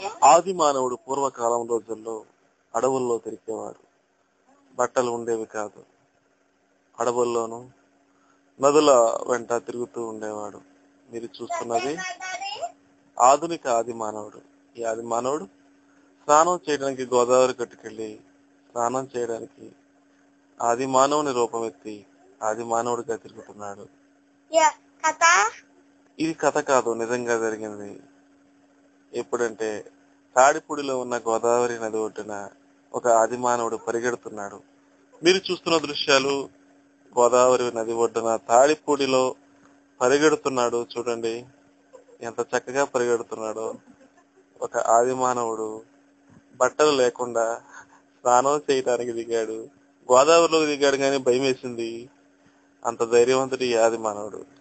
ఆది మానవుడు పూర్వకాలం రోజుల్లో అడవుల్లో తిరిగేవాడు బట్టలు ఉండేవి కాదు అడవుల్లోనూ నదుల వెంట తిరుగుతూ ఉండేవాడు మీరు చూస్తున్నది ఆధునిక ఆది మానవుడు ఈ ఆది మానవుడు స్నానం చేయడానికి గోదావరి గట్టుకెళ్ళి స్నానం చేయడానికి ఆది మానవుని రూపం ఎత్తి ఆది మానవుడిగా తిరుగుతున్నాడు Yeah, kata ఇది కథ కాదు నిజంగా జరిగింది ఎప్పుడంటే తాడిపూడిలో ఉన్న గోదావరి నది ఒడ్డున ఒక ఆది మానవుడు పరిగెడుతున్నాడు మీరు చూస్తున్న దృశ్యాలు గోదావరి నది ఒడ్డున తాడిపూడిలో పరిగెడుతున్నాడు చూడండి ఎంత చక్కగా పరిగెడుతున్నాడో ఒక ఆది మానవుడు బట్టలు లేకుండా స్నానం చేయడానికి దిగాడు గోదావరిలోకి దిగాడు కానీ భయం వేసింది అంత ధైర్యవంతుడు ఈ ఆది మానవుడు